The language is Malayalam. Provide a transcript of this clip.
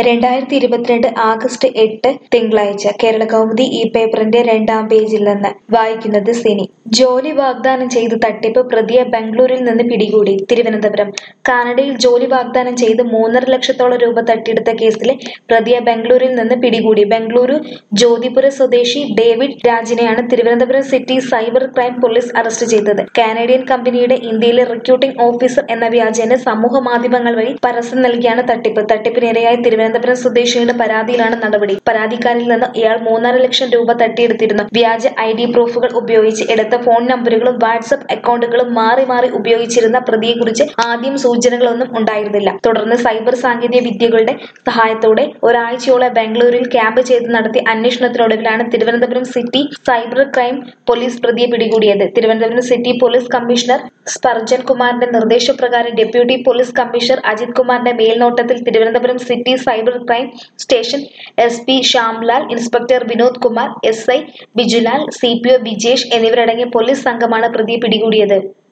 രണ്ടായിരത്തി ഇരുപത്തിരണ്ട് ആഗസ്റ്റ് എട്ട് തിങ്കളാഴ്ച കേരള കൗമുദി ഈ പേപ്പറിന്റെ രണ്ടാം പേജിൽ നിന്ന് വായിക്കുന്നത് സിനി ജോലി വാഗ്ദാനം ചെയ്ത് തട്ടിപ്പ് പ്രതിയെ ബംഗളൂരിൽ നിന്ന് പിടികൂടി തിരുവനന്തപുരം കാനഡയിൽ ജോലി വാഗ്ദാനം ചെയ്ത് മൂന്നര ലക്ഷത്തോളം രൂപ തട്ടിയെടുത്ത കേസിലെ പ്രതിയെ ബംഗളൂരിൽ നിന്ന് പിടികൂടി ബംഗളൂരു ജ്യോതിപുര സ്വദേശി ഡേവിഡ് രാജിനെയാണ് Thiruvananthapuram city cyber crime police arrest ചെയ്തത് കാനഡിയൻ കമ്പനിയുടെ ഇന്ത്യയിലെ റിക്രൂട്ടിംഗ് ഓഫീസർ എന്ന വ്യാജേന സമൂഹ മാധ്യമങ്ങൾ വഴി പരസ്യം നൽകിയാണ് തട്ടിപ്പ് തട്ടിപ്പിനിരയായ തിരുവനന്തപുരം സ്വദേശിയുടെ പരാതിയിലാണ് നടപടി പരാതിക്കാരിൽ നിന്ന് ഇയാൾ മൂന്നര ലക്ഷം രൂപ തട്ടിയെടുത്തിരുന്നു വ്യാജ ഐ ഡി പ്രൂഫുകൾ ഉപയോഗിച്ച് എടുത്ത ഫോൺ നമ്പറുകളും വാട്സപ്പ് അക്കൗണ്ടുകളും മാറി മാറി ഉപയോഗിച്ചിരുന്ന പ്രതിയെക്കുറിച്ച് ആദ്യം സൂചനകളൊന്നും ഉണ്ടായിരുന്നില്ല തുടർന്ന് സൈബർ സാങ്കേതിക വിദ്യകളുടെ സഹായത്തോടെ ഒരാഴ്ചയോളം ബാംഗ്ലൂരിൽ ക്യാമ്പ് ചെയ്ത് നടത്തിയ അന്വേഷണത്തിനൊടുവിലാണ് Thiruvananthapuram city cyber crime police പ്രതിയെ പിടികൂടിയത് Thiruvananthapuram city police commissioner Sparjan കുമാറിന്റെ നിർദ്ദേശപ്രകാരം ഡെപ്യൂട്ടി പോലീസ് കമ്മീഷണർ അജിത് കുമാറിന്റെ മേൽനോട്ടത്തിൽ Thiruvananthapuram city cyber crime station S P Shyamlal inspector Vinod Kumar S I Bijulal C P O Vijesh എന്നിവരടങ്ങിയ പോലീസ് സംഘമാണ് പ്രതിയെ പിടികൂടിയത്